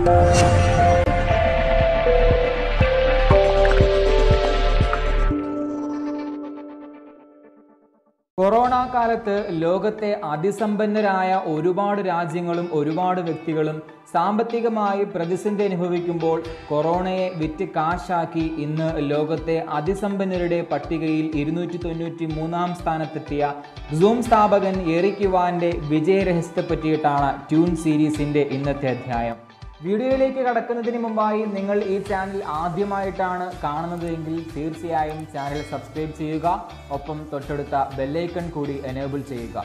Corona കാലത്ത് ലോകത്തെ അതിസമ്പന്നരായ ഒരുപാട് രാജ്യങ്ങളും ഒരുപാട് വ്യക്തികളും സാമ്പത്തികമായി പ്രതിസന്ധി അനുഭവിക്കുമ്പോൾ കൊറോണയെ വിറ്റ് കാശാക്കി ഇന്ന് ലോകത്തെ അതിസമ്പന്നരുടെ പട്ടികയിൽ ഇരുന്നൂറ്റി തൊണ്ണൂറ്റി മൂന്നാം സ്ഥാനത്തെത്തിയ സൂം സ്ഥാപകൻ എറിക് ഇവാന്റെ വിജയരഹസ്യത്തെ പറ്റിയിട്ടാണ് ട്യൂൺ സീരീസിന്റെ ഇന്നത്തെ അധ്യായം വീഡിയോയിലേക്ക് കടക്കുന്നതിന് മുമ്പായി നിങ്ങൾ ഈ ചാനൽ ആദ്യമായിട്ടാണ് കാണുന്നത് എങ്കിൽ തീർച്ചയായും ചാനൽ സബ്സ്ക്രൈബ് ചെയ്യുക ഒപ്പം തൊട്ടടുത്ത ബെല്ലൈക്കൺ കൂടി എനേബിൾ ചെയ്യുക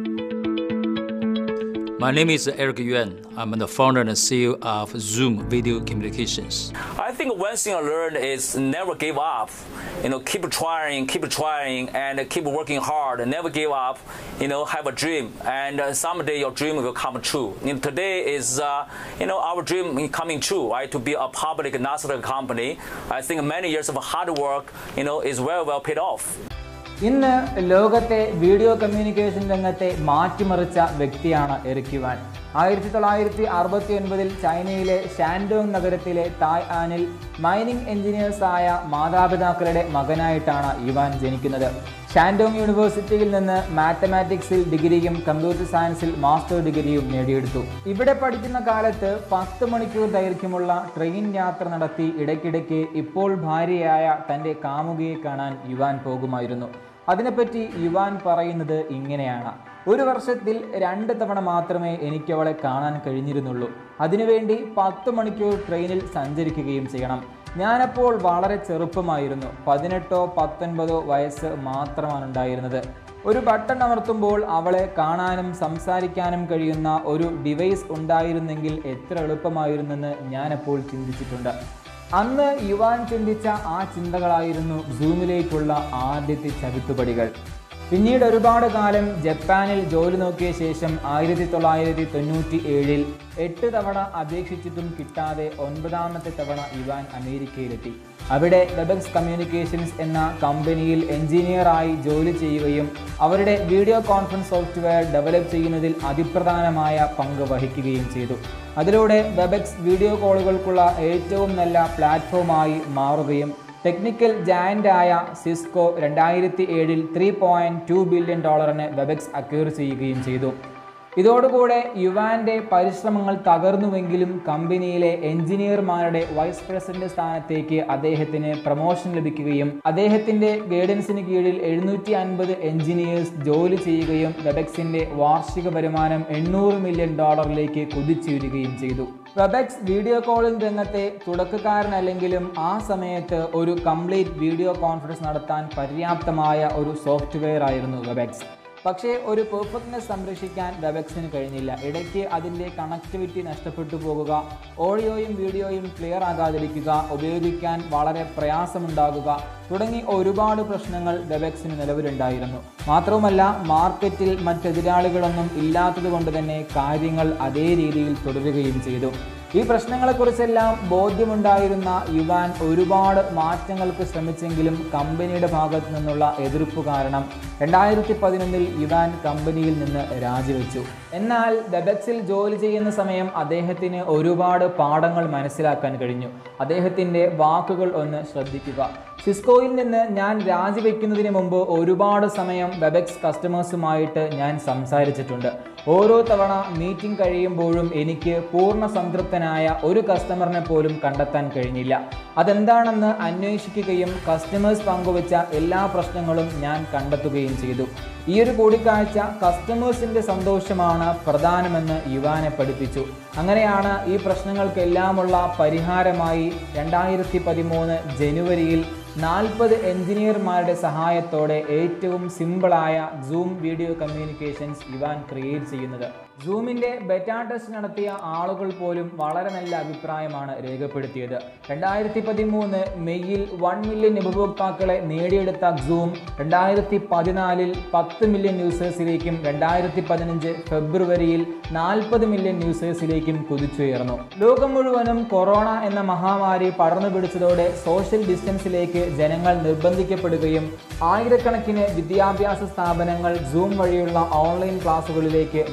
My name is Eric Yuan. I'm the founder and CEO of Zoom Video Communications. I think one thing I learned is never give up. You know, keep trying, keep trying, and keep working hard. Never give up. You know, have a dream, and uh, someday your dream will come true. You know, today is, uh, you know, our dream coming true, right? To be a public Nasdaq company. I think many years of hard work, you know, is well, well paid off. ഇന്ന് ലോകത്തെ video communication രംഗത്തെ മാറ്റിമറിച്ച വ്യക്തിയാണ് എറിക്കുവാൻ ആയിരത്തി തൊള്ളായിരത്തി അറുപത്തി ഒൻപതിൽ ചൈനയിലെ Shandong നഗരത്തിലെ തായ് ആനിൽ മൈനിങ് എഞ്ചിനീയേഴ്സായ മാതാപിതാക്കളുടെ മകനായിട്ടാണ് ഇവാൻ ജനിക്കുന്നത് ഷാൻഡോങ് യൂണിവേഴ്സിറ്റിയിൽ നിന്ന് മാത്തമാറ്റിക്സിൽ ഡിഗ്രിയും കമ്പ്യൂട്ടർ സയൻസിൽ മാസ്റ്റർ ഡിഗ്രിയും നേടിയെടുത്തു ഇവിടെ പഠിക്കുന്ന കാലത്ത് പത്ത് മണിക്കൂർ ദൈർഘ്യമുള്ള ട്രെയിൻ യാത്ര നടത്തി ഇടയ്ക്കിടയ്ക്ക് ഇപ്പോൾ ഭാര്യയായ തൻ്റെ കാമുകിയെ കാണാൻ യുവാൻ പോകുമായിരുന്നു അതിനെപ്പറ്റി യുവാൻ പറയുന്നത് ഇങ്ങനെയാണ് ഒരു വർഷത്തിൽ രണ്ട് തവണ മാത്രമേ എനിക്ക് അവളെ കാണാൻ കഴിഞ്ഞിരുന്നുള്ളൂ അതിനുവേണ്ടി പത്ത് മണിക്കൂർ ട്രെയിനിൽ സഞ്ചരിക്കുകയും ചെയ്യണം ഞാനപ്പോൾ വളരെ ചെറുപ്പമായിരുന്നു പതിനെട്ടോ പത്തൊൻപതോ വയസ്സ് മാത്രമാണ് ഉണ്ടായിരുന്നത് ഒരു ബട്ടൺ അമർത്തുമ്പോൾ അവളെ കാണാനും സംസാരിക്കാനും കഴിയുന്ന ഒരു ഡിവൈസ് ഉണ്ടായിരുന്നെങ്കിൽ എത്ര എളുപ്പമായിരുന്നെന്ന് ഞാനപ്പോൾ ചിന്തിച്ചിട്ടുണ്ട് അന്ന് യുവാൻ ചിന്തിച്ച ആ ചിന്തകളായിരുന്നു സൂമിലേക്കുള്ള ആദ്യത്തെ ചവിട്ടുപടികൾ പിന്നീട് ഒരുപാട് കാലം ജപ്പാനിൽ ജോലി നോക്കിയ ശേഷം ആയിരത്തി തൊള്ളായിരത്തി തൊണ്ണൂറ്റി ഏഴിൽ എട്ട് തവണ അപേക്ഷിച്ചിട്ടും കിട്ടാതെ ഒൻപതാമത്തെ തവണ ഇവാൻ അമേരിക്കയിലെത്തി അവിടെ വെബക്സ് കമ്മ്യൂണിക്കേഷൻസ് എന്ന കമ്പനിയിൽ എഞ്ചിനീയറായി ജോലി ചെയ്യുകയും അവരുടെ വീഡിയോ കോൺഫറൻസ് സോഫ്റ്റ്വെയർ ഡെവലപ്പ് ചെയ്യുന്നതിൽ അതിപ്രധാനമായ പങ്ക് വഹിക്കുകയും ചെയ്തു അതിലൂടെ വെബക്സ് വീഡിയോ കോളുകൾക്കുള്ള ഏറ്റവും നല്ല പ്ലാറ്റ്ഫോമായി മാറുകയും ടെക്നിക്കൽ ജായൻ്റായ സിസ്കോ രണ്ടായിരത്തി ഏഴിൽ ത്രീ പോയിൻറ്റ് ടു ബില്യൺ ഡോളറിന് വെബക്സ് അക്വയർ ചെയ്യുകയും ചെയ്തു ഇതോടുകൂടെ യുവാന്റെ പരിശ്രമങ്ങൾ തകർന്നുവെങ്കിലും കമ്പനിയിലെ എഞ്ചിനീയർമാരുടെ വൈസ് പ്രസിഡന്റ് സ്ഥാനത്തേക്ക് അദ്ദേഹത്തിന് പ്രൊമോഷൻ ലഭിക്കുകയും അദ്ദേഹത്തിന്റെ ഗൈഡൻസിന് കീഴിൽ എഴുന്നൂറ്റി അൻപത് എഞ്ചിനീയേഴ്സ് ജോലി ചെയ്യുകയും വെബക്സിന്റെ വാർഷിക വരുമാനം എണ്ണൂറ് മില്യൺ ഡോളറിലേക്ക് കുതിച്ചുയരുകയും ചെയ്തു വെബക്സ് വീഡിയോ കോളിംഗ് രംഗത്തെ തുടക്കക്കാരനല്ലെങ്കിലും ആ സമയത്ത് ഒരു കംപ്ലീറ്റ് വീഡിയോ കോൺഫറൻസ് നടത്താൻ പര്യാപ്തമായ ഒരു സോഫ്റ്റ്വെയർ ആയിരുന്നു വെബക്സ് പക്ഷേ ഒരു പെർഫെക്റ്റ്നെസ് സംരക്ഷിക്കാൻ വെബക്സിന് കഴിഞ്ഞില്ല ഇടയ്ക്ക് അതിൻ്റെ കണക്ടിവിറ്റി നഷ്ടപ്പെട്ടു പോകുക ഓഡിയോയും വീഡിയോയും ക്ലിയർ ആകാതിരിക്കുക ഉപയോഗിക്കാൻ വളരെ പ്രയാസമുണ്ടാകുക തുടങ്ങി ഒരുപാട് പ്രശ്നങ്ങൾ വെബക്സിന് നിലവിലുണ്ടായിരുന്നു മാത്രവുമല്ല മാർക്കറ്റിൽ മറ്റെതിരാളികളൊന്നും ഇല്ലാത്തതുകൊണ്ട് തന്നെ കാര്യങ്ങൾ അതേ രീതിയിൽ തുടരുകയും ചെയ്തു ഈ പ്രശ്നങ്ങളെക്കുറിച്ചെല്ലാം ബോധ്യമുണ്ടായിരുന്ന യുവാൻ ഒരുപാട് മാറ്റങ്ങൾക്ക് ശ്രമിച്ചെങ്കിലും കമ്പനിയുടെ ഭാഗത്തു നിന്നുള്ള എതിർപ്പ് കാരണം രണ്ടായിരത്തി പതിനൊന്നിൽ യുവാൻ കമ്പനിയിൽ നിന്ന് രാജിവെച്ചു എന്നാൽ വെബക്സിൽ ജോലി ചെയ്യുന്ന സമയം അദ്ദേഹത്തിന് ഒരുപാട് പാഠങ്ങൾ മനസ്സിലാക്കാൻ കഴിഞ്ഞു അദ്ദേഹത്തിൻ്റെ വാക്കുകൾ ഒന്ന് ശ്രദ്ധിക്കുക സിസ്കോയിൽ നിന്ന് ഞാൻ രാജിവെക്കുന്നതിന് മുമ്പ് ഒരുപാട് സമയം വെബക്സ് കസ്റ്റമേഴ്സുമായിട്ട് ഞാൻ സംസാരിച്ചിട്ടുണ്ട് ഓരോ തവണ മീറ്റിംഗ് കഴിയുമ്പോഴും എനിക്ക് പൂർണ്ണ സംതൃപ്തനായ ഒരു കസ്റ്റമറിനെ പോലും കണ്ടെത്താൻ കഴിഞ്ഞില്ല അതെന്താണെന്ന് അന്വേഷിക്കുകയും കസ്റ്റമേഴ്സ് പങ്കുവച്ച എല്ലാ പ്രശ്നങ്ങളും ഞാൻ കണ്ടെത്തുകയും ചെയ്തു ഈ ഒരു കൂടിക്കാഴ്ച കസ്റ്റമേഴ്സിന്റെ സന്തോഷമാണ് പ്രധാനമെന്ന് യുവാനെ പഠിപ്പിച്ചു അങ്ങനെയാണ് ഈ പ്രശ്നങ്ങൾക്കെല്ലാമുള്ള പരിഹാരമായി രണ്ടായിരത്തി പതിമൂന്ന് ജനുവരിയിൽ നാൽപ്പത് എഞ്ചിനീയർമാരുടെ സഹായത്തോടെ ഏറ്റവും സിമ്പിളായ Zoom video communications Yuan create ചെയ്യുന്നത് സൂമിൻ്റെ ബെറ്റാ ടെസ്റ്റ് നടത്തിയ ആളുകൾ പോലും വളരെ നല്ല അഭിപ്രായമാണ് രേഖപ്പെടുത്തിയത് രണ്ടായിരത്തി പതിമൂന്ന് മെയ്യിൽ വൺ മില്യൺ ഉപഭോക്താക്കളെ നേടിയെടുത്ത സൂം രണ്ടായിരത്തി പതിനാലിൽ പത്ത് മില്യൺ യൂസേഴ്സിലേക്കും രണ്ടായിരത്തി പതിനഞ്ച് ഫെബ്രുവരിയിൽ നാൽപ്പത് മില്യൺ യൂസേഴ്സിലേക്കും കുതിച്ചുയർന്നു ലോകം മുഴുവനും കൊറോണ എന്ന മഹാമാരി പടർന്നു പിടിച്ചതോടെ സോഷ്യൽ ഡിസ്റ്റൻസിലേക്ക് ജനങ്ങൾ നിർബന്ധിക്കപ്പെടുകയും ആയിരക്കണക്കിന് വിദ്യാഭ്യാസ സ്ഥാപനങ്ങൾ സൂം വഴിയുള്ള ഓൺലൈൻ ക്ലാസുകളിലേക്ക് മാറുകയും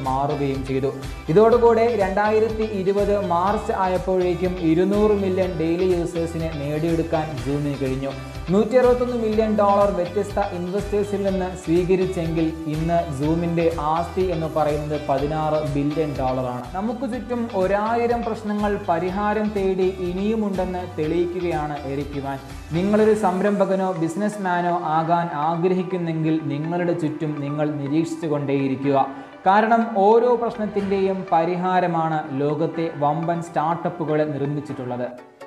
നേടുകയും ചെയ്തു ഇതോടുകൂടെ രണ്ടായിരത്തി ഇരുപത് മാർച്ച് ആയപ്പോഴേക്കും ഇരുന്നൂറ് മില്യൺ ഡെയിലി യൂസേഴ്സിനെ നേടിയെടുക്കാൻ സൂമിന് കഴിഞ്ഞു നൂറ്റി അറുപത്തൊന്ന് മില്യൺ ഡോളർ വ്യത്യസ്ത ഇൻവെസ്റ്റേഴ്സിൽ നിന്ന് സ്വീകരിച്ചെങ്കിൽ ഇന്ന് സൂമിന്റെ ആസ്തി എന്ന് പറയുന്നത് പതിനാറ് ബില്യൺ ഡോളറാണ് നമുക്ക് ചുറ്റും ഒരായിരം പ്രശ്നങ്ങൾ പരിഹാരം തേടി ഇനിയുമുണ്ടെന്ന് തെളിയിക്കുകയാണ് എറിക് യുവാൻ നിങ്ങളൊരു സംരംഭകനോ ബിസിനസ്മാനോ ആകാൻ ആഗ്രഹിക്കുന്നെങ്കിൽ നിങ്ങളുടെ ചുറ്റും നിങ്ങൾ നിരീക്ഷിച്ചു കൊണ്ടേയിരിക്കുക കാരണം ഓരോ പ്രശ്നത്തിൻ്റെയും പരിഹാരമാണ് ലോകത്തെ വമ്പൻ സ്റ്റാർട്ടപ്പുകളെ നിർമ്മിച്ചിട്ടുള്ളത്